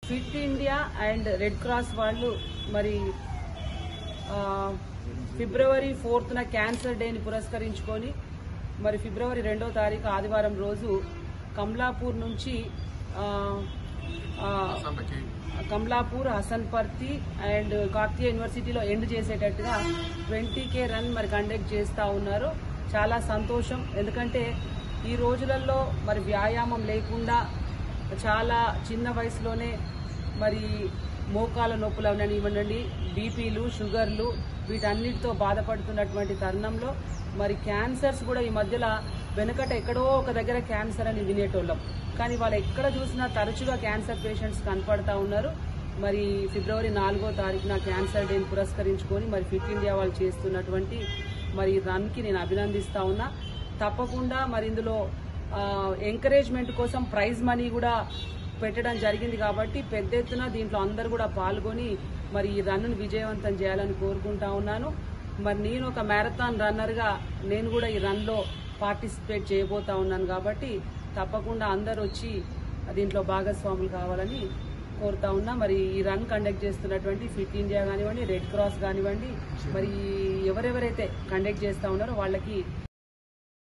fit India and red cross వాళ్ళు మరి ఆ, ఫిబ్రవరి ఫోర్త్న క్యాన్సర్ డేని పురస్కరించుకొని మరి ఫిబ్రవరి రెండో తారీఖు ఆదివారం రోజు కమలాపూర్ నుంచి ఆ, ఆ, కమలాపూర్ హసన్పర్తి అండ్ కాకతీయ యూనివర్సిటీలో ఎండ్ చేసేటట్టుగా ట్వంటీ కే రన్ మరి కండక్ట్ చేస్తూ ఉన్నారు చాలా సంతోషం ఎందుకంటే ఈ రోజులలో మరి వ్యాయామం లేకుండా చాలా చిన్న వయసులోనే మరి మోకాల నొప్పులు అవనివ్వండి బీపీలు షుగర్లు వీటన్నిటితో బాధపడుతున్నటువంటి తరుణంలో మరి క్యాన్సర్స్ కూడా ఈ మధ్యలో వెనకట ఎక్కడో ఒక దగ్గర క్యాన్సర్ అని వినేటోళ్ళం కానీ వాళ్ళు ఎక్కడ చూసినా తరచుగా క్యాన్సర్ పేషెంట్స్ కనపడతా ఉన్నారు మరి ఫిబ్రవరి నాలుగో తారీఖున క్యాన్సర్ డేని పురస్కరించుకొని మరి ఫిట్ ఇండియా వాళ్ళు చేస్తున్నటువంటి మరి రన్కి నేను అభినందిస్తా ఉన్నా తప్పకుండా మరి ఇందులో ఎంకరేజ్మెంట్ కోసం ప్రైజ్ మనీ కూడా పెట్టడం జరిగింది కాబట్టి పెద్ద ఎత్తున దీంట్లో అందరూ కూడా పాల్గొని మరి ఈ రన్ను విజయవంతం చేయాలని కోరుకుంటా ఉన్నాను మరి నేను ఒక మ్యారథాన్ రన్నర్గా నేను కూడా ఈ రన్లో పార్టిసిపేట్ చేయబోతా ఉన్నాను కాబట్టి తప్పకుండా అందరు వచ్చి దీంట్లో భాగస్వాములు కావాలని కోరుతా ఉన్నా మరి ఈ రన్ కండక్ట్ చేస్తున్నటువంటి ఫిట్ ఇండియా కానివ్వండి రెడ్ క్రాస్ కానివ్వండి మరి ఎవరెవరైతే కండక్ట్ చేస్తా ఉన్నారో వాళ్ళకి